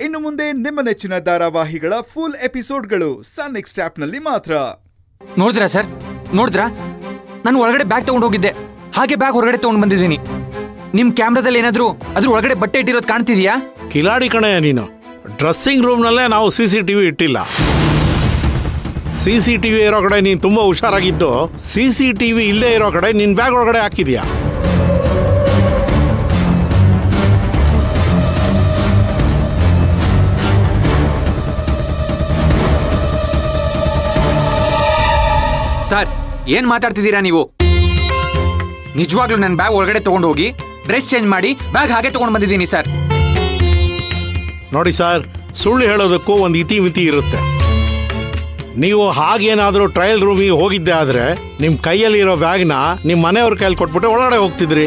ಇನ್ನು ಮುಂದೆ ನಿಮ್ಮ ನೆಚ್ಚಿನ ಧಾರಾವಾಹಿಗಳ ಫುಲ್ ಎಪಿಸೋಡ್ಗಳು ಸನ್ ನೆಕ್ಸ್ಟ್ ಆಪ್ನಲ್ಲಿ ಮಾತ್ರ ನೋಡಿದ್ರಾ ಸರ್ ನೋಡಿದ್ರಾ ನಾನು ಒಳಗಡೆ ಬ್ಯಾಗ್ ತಗೊಂಡು ಹೋಗಿದ್ದೆ ಹಾಗೆ ಬ್ಯಾಗ್ ಹೊರಗಡೆ ತಗೊಂಡು ಬಂದಿದ್ದೀನಿ ನಿಮ್ ಕ್ಯಾಮ್ರಾದಲ್ಲಿ ಏನಾದ್ರೂ ಅದ್ರ ಒಳಗಡೆ ಬಟ್ಟೆ ಇಟ್ಟಿರೋದು ಕಾಣ್ತಿದ್ಯಾ ಕಿಲಾಡಿ ಕಣಯ್ಯ ನೀನು ಡ್ರೆಸ್ಸಿಂಗ್ ರೂಮ್ನಲ್ಲೇ ನಾವು ಸಿ ಸಿ ಟಿ ವಿ ಇಟ್ಟಿಲ್ಲ ಸಿ ಸಿ ಟಿ ವಿ ಇರೋ ಕಡೆ ನೀನು ತುಂಬ ಹುಷಾರಾಗಿದ್ದು ಸಿ ಸಿ ಟಿ ವಿ ಇಲ್ಲದೆ ಇರೋ ಕಡೆ ನಿನ್ನ ಬ್ಯಾಗ್ ಒಳಗಡೆ ಹಾಕಿದ್ಯಾ ಸರ್ ಏನ್ ಮಾತಾಡ್ತಿದ್ದೀರಾ ನೀವು ನಿಜವಾಗ್ಲೂ ನನ್ನ ಬ್ಯಾಗ್ ಒಳಗಡೆ ತಗೊಂಡು ಹೋಗಿ ಡ್ರೆಸ್ ಚೇಂಜ್ ಮಾಡಿ ಬ್ಯಾಗ್ ಹಾಗೆ ತಗೊಂಡು ಬಂದಿದ್ದೀನಿ ಸರ್ ನೋಡಿ ಸರ್ ಸುಳ್ಳು ಹೇಳೋದಕ್ಕೂ ಒಂದು ಇತಿ ಮಿತಿ ಇರುತ್ತೆ ನೀವು ಹಾಗೇನಾದರೂ ಟ್ರಯಲ್ ರೂಮಿಗೆ ಹೋಗಿದ್ದೆ ಆದರೆ ನಿಮ್ಮ ಕೈಯಲ್ಲಿರೋ ಬ್ಯಾಗ್ನ ನಿಮ್ಮ ಮನೆಯವ್ರ ಕೈಯಲ್ಲಿ ಕೊಟ್ಬಿಟ್ಟು ಒಳಗಡೆ ಹೋಗ್ತಿದ್ರಿ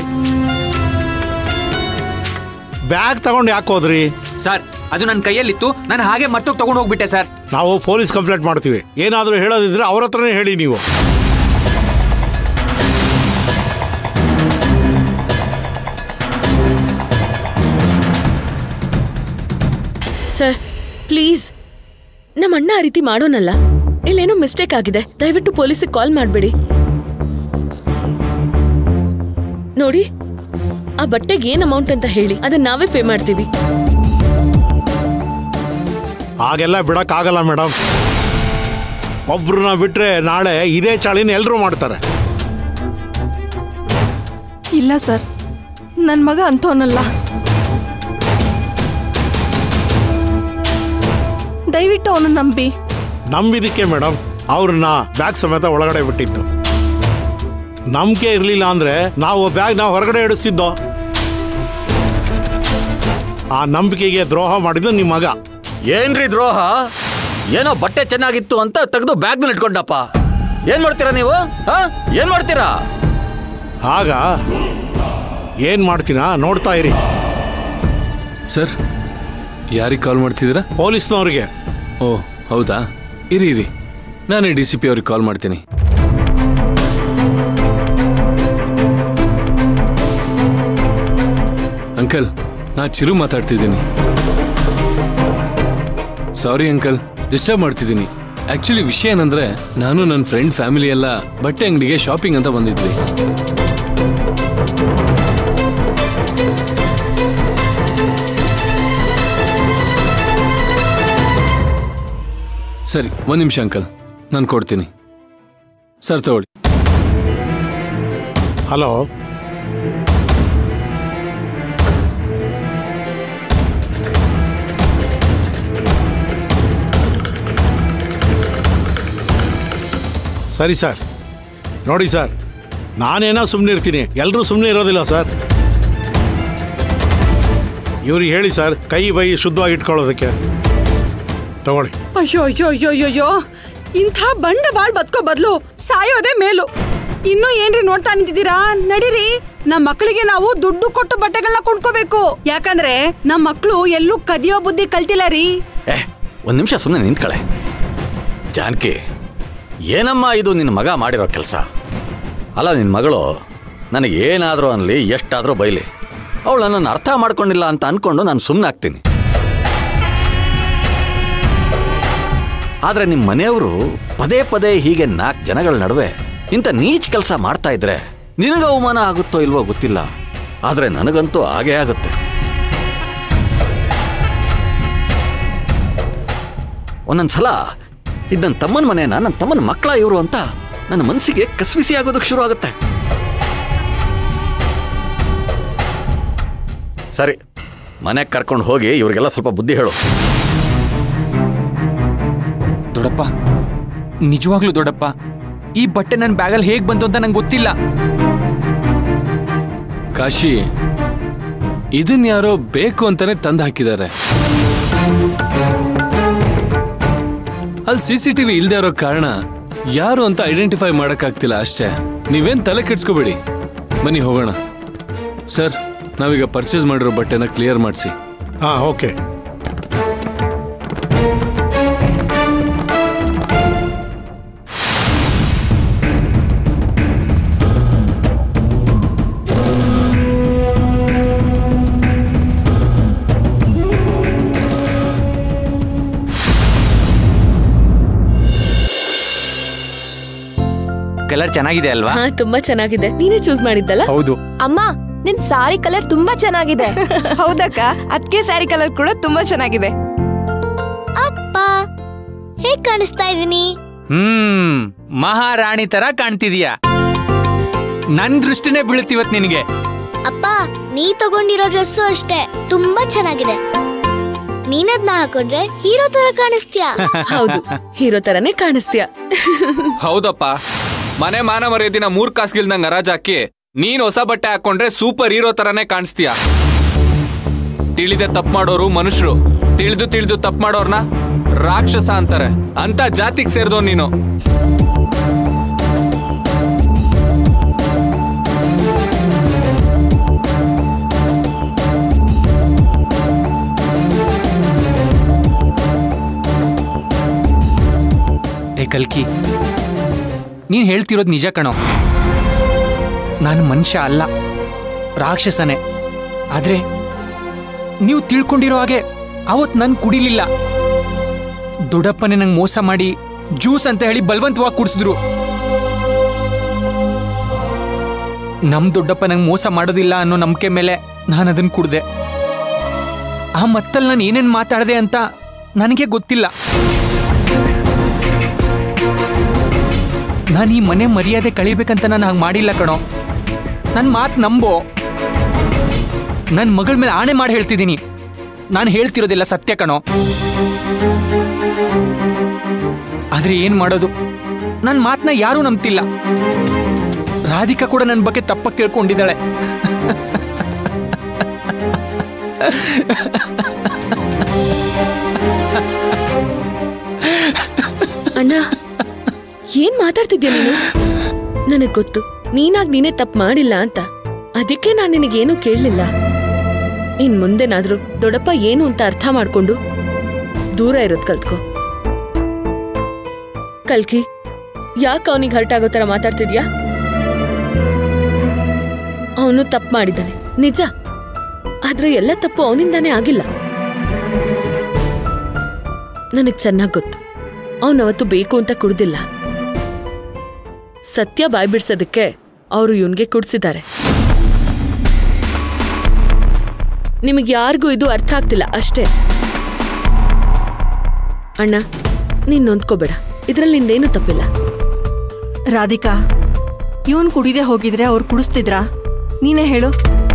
ಬ್ಯಾಗ್ ತಗೊಂಡು ಯಾಕೆ ಹೋದ್ರಿ ಸರ್ ಅದು ನನ್ನ ಕೈಯಲ್ಲಿತ್ತು ನಾನು ಹಾಗೆ ಮರ್ತೋಗಿ ತಗೊಂಡು ಹೋಗ್ಬಿಟ್ಟೆ ಸರ್ ನಾವು ಪೊಲೀಸ್ ಕಂಪ್ಲೇಂಟ್ ಮಾಡ್ತೀವಿ ಏನಾದರೂ ಹೇಳೋದಿದ್ರೆ ಅವ್ರ ಹತ್ರನೇ ಹೇಳಿ ನೀವು ಸರ್ ಪ್ಲೀಸ್ ನಮ್ಮ ಅಣ್ಣ ಆ ರೀತಿ ಮಾಡೋನಲ್ಲ ಇಲ್ಲೇನೋ ಮಿಸ್ಟೇಕ್ ಆಗಿದೆ ದಯವಿಟ್ಟು ಪೊಲೀಸಿಗೆ ಕಾಲ್ ಮಾಡಬೇಡಿ ನೋಡಿ ಆ ಬಟ್ಟೆಗೆ ಏನ್ ಅಮೌಂಟ್ ಅಂತ ಹೇಳಿ ಅದನ್ನ ನಾವೇ ಪೇ ಮಾಡ್ತೀವಿ ಹಾಗೆಲ್ಲ ಬಿಡಕ್ಕಾಗಲ್ಲ ಮೇಡಮ್ ಒಬ್ರನ್ನ ಬಿಟ್ರೆ ನಾಳೆ ಇದೇ ಚಾಳಿನ ಎಲ್ಲರೂ ಮಾಡ್ತಾರೆ ಇಲ್ಲ ಸರ್ ನನ್ನ ಮಗ ಅಂಥವನಲ್ಲ ದಯವಿಟ್ಟು ಅವನು ನಂಬಿ ನಂಬಿದಕ್ಕೆ ಮೇಡಮ್ ಅವ್ರನ್ನ ಬ್ಯಾಗ್ ಸಮೇತ ಒಳಗಡೆ ಬಿಟ್ಟಿದ್ದು ನಂಬಿಕೆ ಇರಲಿಲ್ಲ ಅಂದ್ರೆ ನಾವು ಬ್ಯಾಗ್ ನಾವು ಹೊರಗಡೆ ಇಡಿಸ್ತಿದ್ದೋ ಆ ನಂಬಿಕೆಗೆ ದ್ರೋಹ ಮಾಡಿದ್ದು ನಿಮ್ಮ ಮಗ ಏನ್ರಿ ದ್ರೋಹ ಏನೋ ಬಟ್ಟೆ ಚೆನ್ನಾಗಿತ್ತು ಅಂತ ತೆಗೆದು ಬ್ಯಾಗ್ನಲ್ಲಿ ಇಟ್ಕೊಂಡಪ್ಪ ಏನ್ ಮಾಡ್ತೀರಾ ನೀವು ಹಾ ಏನ್ ಮಾಡ್ತೀರಾ ಆಗ ಏನ್ ಮಾಡ್ತೀನಾ ನೋಡ್ತಾ ಇರಿ ಸರ್ ಯಾರಿಗೆ ಕಾಲ್ ಮಾಡ್ತಿದ್ದೀರಾ ಪೊಲೀಸ್ನವ್ರಿಗೆ ಓ ಹೌದಾ ಇರಿ ಇರಿ ನಾನೇ ಡಿ ಸಿ ಪಿ ಅವ್ರಿಗೆ ಕಾಲ್ ಮಾಡ್ತೀನಿ ಅಂಕಲ್ ನಾ ಚಿರು ಮಾತಾಡ್ತಿದ್ದೀನಿ ಸಾರಿ ಅಂಕಲ್ ಡಿಸ್ಟರ್ಬ್ ಮಾಡ್ತಿದ್ದೀನಿ ಆಕ್ಚುಲಿ ವಿಷಯ ಏನಂದ್ರೆ ನಾನು ನನ್ನ ಫ್ರೆಂಡ್ ಫ್ಯಾಮಿಲಿ ಎಲ್ಲ ಬಟ್ಟೆ ಅಂಗಡಿಗೆ ಶಾಪಿಂಗ್ ಅಂತ ಬಂದಿದ್ವಿ ಸರಿ ಒಂದು ನಿಮಿಷ ಅಂಕಲ್ ನಾನು ಕೊಡ್ತೀನಿ ಸರ್ ತಗೊಳ್ಳಿ ಹಲೋ ಸರಿ ಸರ್ ನೋಡಿ ಸರ್ ನಾನೇನೋ ಸುಮ್ಮನೆ ಇರ್ತೀನಿ ಎಲ್ಲರೂ ಸುಮ್ಮನೆ ಇರೋದಿಲ್ಲ ಸರ್ ಇವ್ರಿಗೆ ಹೇಳಿ ಸರ್ ಕೈ ಬೈ ಶುದ್ಧವಾಗಿ ಇಟ್ಕೊಳ್ಳೋದಕ್ಕೆ ತಗೊಳ್ಳಿ ಅಯ್ಯೋ ಅಯ್ಯೋ ಅಯ್ಯೋ ಅಯ್ಯೋ ಅಯ್ಯೋ ಇಂಥ ಬಂಡ ಬಾಳ್ ಬದುಕೋ ಬದ್ಲು ಸಾಯೋದೇ ಮೇಲು ಇನ್ನೂ ಏನ್ರಿ ನೋಡ್ತಾ ನಿಂತಿದ್ದೀರಾ ನಡೀರಿ ನಮ್ ಮಕ್ಕಳಿಗೆ ನಾವು ದುಡ್ಡು ಕೊಟ್ಟು ಬಟ್ಟೆಗಳನ್ನ ಕೊಂಡ್ಕೋಬೇಕು ಯಾಕಂದ್ರೆ ನಮ್ ಮಕ್ಳು ಎಲ್ಲೂ ಕದಿಯೋ ಬುದ್ಧಿ ಕಲ್ತಿಲ್ಲ ರೀ ಏ ಒಂದ್ ನಿಮಿಷ ಸುಮ್ಮನೆ ನಿಂತ್ಕಳೆ ಜಾನಕಿ ಏನಮ್ಮ ಇದು ನಿನ್ನ ಮಗ ಮಾಡಿರೋ ಕೆಲಸ ಅಲ್ಲ ನಿನ್ನ ಮಗಳು ನನಗೆ ಏನಾದರೂ ಅನ್ಲಿ ಎಷ್ಟಾದರೂ ಬೈಲಿ ಅವಳು ನನ್ನನ್ನು ಅರ್ಥ ಮಾಡ್ಕೊಂಡಿಲ್ಲ ಅಂತ ಅನ್ಕೊಂಡು ನಾನು ಸುಮ್ಮನೆ ಆಗ್ತೀನಿ ಆದರೆ ನಿಮ್ಮ ಮನೆಯವರು ಪದೇ ಪದೇ ಹೀಗೆ ನಾಲ್ಕು ಜನಗಳ ನಡುವೆ ಇಂಥ ನೀಚ್ ಕೆಲಸ ಮಾಡ್ತಾ ಇದ್ರೆ ನಿನಗೆ ಅವಮಾನ ಆಗುತ್ತೋ ಇಲ್ವೋ ಗೊತ್ತಿಲ್ಲ ಆದರೆ ನನಗಂತೂ ಹಾಗೇ ಆಗುತ್ತೆ ಒಂದೊಂದ್ಸಲ ಇದು ನನ್ನ ತಮ್ಮನ ಮನೇನ ನನ್ನ ತಮ್ಮನ ಮಕ್ಕಳ ಇವರು ಅಂತ ನನ್ನ ಮನಸ್ಸಿಗೆ ಕಸ್ವಿಸಿ ಆಗೋದಕ್ಕೆ ಶುರು ಆಗುತ್ತೆ ಸರಿ ಮನೆಗೆ ಕರ್ಕೊಂಡು ಹೋಗಿ ಇವ್ರಿಗೆಲ್ಲ ಸ್ವಲ್ಪ ಬುದ್ಧಿ ಹೇಳು ದೊಡ್ಡಪ್ಪ ನಿಜವಾಗ್ಲೂ ದೊಡ್ಡಪ್ಪ ಈ ಬಟ್ಟೆ ನನ್ನ ಬ್ಯಾಗಲ್ಲಿ ಹೇಗ್ ಬಂತು ಅಂತ ನಂಗೆ ಗೊತ್ತಿಲ್ಲ ಕಾಶಿ ಇದನ್ ಯಾರೋ ಬೇಕು ಅಂತಾನೆ ತಂದು ಹಾಕಿದ್ದಾರೆ ಅಲ್ಲಿ ಸಿ ಸಿ ಟಿವಿ ಇಲ್ದೇ ಇರೋ ಕಾರಣ ಯಾರು ಅಂತ ಐಡೆಂಟಿಫೈ ಮಾಡಕ್ಕಾಗ್ತಿಲ್ಲ ಅಷ್ಟೇ ನೀವೇನ್ ತಲೆ ಕೆಡ್ಸ್ಕೋಬೇಡಿ ಬನ್ನಿ ಹೋಗೋಣ ಸರ್ ನಾವೀಗ ಪರ್ಚೇಸ್ ಮಾಡಿರೋ ಬಟ್ಟೆನ ಕ್ಲಿಯರ್ ಮಾಡಿಸಿ ಹಾಂ ಓಕೆ ಕಲರ್ ಚೆನ್ನಾಗಿದೆ ಅಲ್ವಾ ಹಾ ತುಂಬಾ ಚೆನ್ನಾಗಿದೆ ನೀನೇ ಚೂಸ್ ಮಾಡಿದ್ದಲ್ಲ ಹೌದು ಅಮ್ಮ ನಿಮ್ ಸಾರಿ ಕಲರ್ ತುಂಬಾ ಚೆನ್ನಾಗಿದೆ ಹೌದಕ್ಕ ಅದಕ್ಕೆ ಸ್ಯಾರಿ ಕಲರ್ ಕೂಡ ತುಂಬಾ ಚೆನ್ನಾಗಿದೆ ಅಪ್ಪ ಹೇಗ್ ಕಾಣಿಸ್ತಾ ಇದೀನಿ ಹ್ಮ್ ಮಹಾರಾಣಿ ತರ ಕಾಣ್ತಿದೀಯ ನನ್ ದೃಷ್ಟಿನೇ ಬೀಳುತ್ತಿವತ್ ನಿನಗೆ ಅಪ್ಪ ನೀ ತಗೊಂಡಿರೋ ಡ್ರೆಸ್ಸು ಅಷ್ಟೇ ತುಂಬಾ ಚೆನ್ನಾಗಿದೆ ನೀನದ್ನ ಹಾಕೊಂಡ್ರೆ ಹೀರೋ ತರ ಕಾಣಿಸ್ತೀಯ ಹೌದು ಹೀರೋ ತರನೇ ಕಾಣಿಸ್ತೀಯ ಹೌದಪ್ಪ ಮನೆ ಮಾನ ಮರ್ಯಾದಿನ ಮೂರ್ ಕಾಸ್ಗಿಲ್ದಂಗ್ ಹರಾಜಾಕಿ ನೀನ್ ಹೊಸ ಬಟ್ಟೆ ಹಾಕೊಂಡ್ರೆ ಸೂಪರ್ ಹೀರೋ ತರನೇ ಕಾಣಿಸ್ತೀಯ ತಿಳಿದೆ ತಪ್ಪು ಮಾಡೋರು ಮನುಷ್ಯರು ತಿಳಿದು ತಿಳಿದು ತಪ್ಪು ಮಾಡೋರ್ನ ರಾಕ್ಷಸ ಅಂತಾರೆ ಅಂತ ಜಾತಿಗೆ ಸೇರ್ದೋ ನೀನು ಏ ಕಲ್ಕಿ ನೀನ್ ಹೇಳ್ತಿರೋದ್ ನಿಜ ಕಣೋ ನಾನು ಮನುಷ್ಯ ಅಲ್ಲ ರಾಕ್ಷಸನೇ ಆದ್ರೆ ನೀವು ತಿಳ್ಕೊಂಡಿರೋ ಹಾಗೆ ಅವತ್ ನನ್ ಕುಡಿಲಿಲ್ಲ ದೊಡ್ಡಪ್ಪನೇ ನಂಗೆ ಮೋಸ ಮಾಡಿ ಜ್ಯೂಸ್ ಅಂತ ಹೇಳಿ ಬಲವಂತವಾಗಿ ಕುಡಿಸಿದ್ರು ನಮ್ ದೊಡ್ಡಪ್ಪ ನಂಗೆ ಮೋಸ ಮಾಡೋದಿಲ್ಲ ಅನ್ನೋ ನಂಬಿಕೆ ಮೇಲೆ ನಾನು ಅದನ್ನ ಕುಡ್ದೆ ಆ ಮತ್ತಲ್ಲಿ ನಾನು ಏನೇನ್ ಮಾತಾಡದೆ ಅಂತ ನನಗೆ ಗೊತ್ತಿಲ್ಲ ನಾನು ಈ ಮನೆ ಮರ್ಯಾದೆ ಕಳಿಬೇಕಂತ ನಾನು ಹಾಗೆ ಮಾಡಿಲ್ಲ ಕಣೋ ನನ್ನ ಮಾತು ನಂಬೋ ನನ್ನ ಮಗಳ ಮೇಲೆ ಆಣೆ ಮಾಡಿ ಹೇಳ್ತಿದ್ದೀನಿ ನಾನು ಹೇಳ್ತಿರೋದಿಲ್ಲ ಸತ್ಯ ಕಣೋ ಆದ್ರೆ ಏನ್ ಮಾಡೋದು ನನ್ನ ಮಾತನ್ನ ಯಾರೂ ನಂಬ್ತಿಲ್ಲ ರಾಧಿಕಾ ಕೂಡ ನನ್ನ ಬಗ್ಗೆ ತಪ್ಪಾಗಿ ತಿಳ್ಕೊಂಡಿದ್ದಾಳೆ ಅಣ್ಣ ಏನ್ ಮಾತಾಡ್ತಿದ್ಯಾ ನೀನು ನನಗ್ ಗೊತ್ತು ನೀನಾಗ್ ನೀನೇ ತಪ್ಪು ಮಾಡಿಲ್ಲ ಅಂತ ಅದಕ್ಕೆ ನಾನು ನಿನಗೇನು ಕೇಳಲಿಲ್ಲ ಇನ್ ಮುಂದೆನಾದ್ರೂ ದೊಡ್ಡಪ್ಪ ಏನು ಅಂತ ಅರ್ಥ ಮಾಡ್ಕೊಂಡು ದೂರ ಇರೋದ್ ಕಲ್ತ್ಕೋ ಕಲ್ಕಿ ಯಾಕೆ ಅವನಿಗೆ ಹರ್ಟ್ ಆಗೋ ತರ ಮಾತಾಡ್ತಿದ್ಯಾ ಅವನು ತಪ್ಪು ಮಾಡಿದ್ದಾನೆ ನಿಜ ಆದ್ರೆ ಎಲ್ಲ ತಪ್ಪು ಅವನಿಂದಾನೇ ಆಗಿಲ್ಲ ನನಗ್ ಚೆನ್ನಾಗ್ ಗೊತ್ತು ಅವನವತ್ತು ಬೇಕು ಅಂತ ಕುಡ್ದಿಲ್ಲ ಸತ್ಯ ಬಾಯ್ಬಿಡ್ಸೋದಕ್ಕೆ ಅವರು ಇವನ್ಗೆ ಕುಡ್ಸಿದ್ದಾರೆ ನಿಮಗೆ ಯಾರಿಗೂ ಇದು ಅರ್ಥ ಆಗ್ತಿಲ್ಲ ಅಷ್ಟೇ ಅಣ್ಣ ನೀನ್ ನೊಂದ್ಕೋಬೇಡ ಇದ್ರಲ್ಲಿ ನಿಂದೇನು ತಪ್ಪಿಲ್ಲ ರಾಧಿಕಾ ಇವನ್ ಕುಡಿದೆ ಹೋಗಿದ್ರೆ ಅವ್ರು ಕುಡಿಸ್ತಿದ್ರಾ ನೀನೇ ಹೇಳು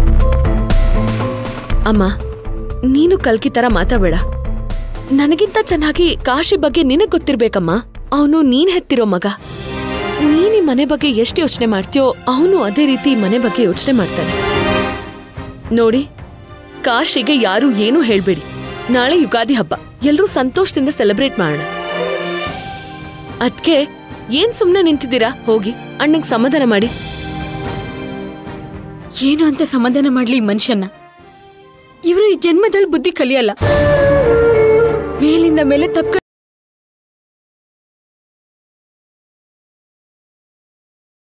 ಅಮ್ಮ ನೀನು ಕಲ್ಕಿ ತರ ಮಾತಾಡಬೇಡ ನನಗಿಂತ ಚೆನ್ನಾಗಿ ಕಾಶಿ ಬಗ್ಗೆ ನಿನಗ್ ಗೊತ್ತಿರ್ಬೇಕಮ್ಮ ಅವನು ನೀನ್ ಹೆತ್ತಿರೋ ಮಗ ನೀನ್ ಈ ಮನೆ ಬಗ್ಗೆ ಎಷ್ಟು ಯೋಚನೆ ಮಾಡ್ತೀಯೋ ಅವನು ಅದೇ ರೀತಿ ಈ ಮನೆ ಬಗ್ಗೆ ಯೋಚನೆ ಮಾಡ್ತಾನೆ ನೋಡಿ ಕಾಶಿಗೆ ಯಾರು ಏನೂ ಹೇಳ್ಬೇಡಿ ನಾಳೆ ಯುಗಾದಿ ಹಬ್ಬ ಎಲ್ರೂ ಸಂತೋಷದಿಂದ ಸೆಲೆಬ್ರೇಟ್ ಮಾಡೋಣ ಅದ್ಕೆ ಏನ್ ಸುಮ್ನೆ ನಿಂತಿದ್ದೀರಾ ಹೋಗಿ ಅಣ್ಣಂಗ್ ಸಮಾಧಾನ ಮಾಡಿ ಏನು ಅಂತ ಸಮಾಧಾನ ಮಾಡ್ಲಿ ಈ ಮನುಷ್ಯನ್ನ ಇವರು ಈ ಜನ್ಮದಲ್ಲಿ ಬುದ್ಧಿ ಕಲಿಯಲ್ಲ ಮೇಲಿಂದ ಮೇಲೆ ತಪ್ಪು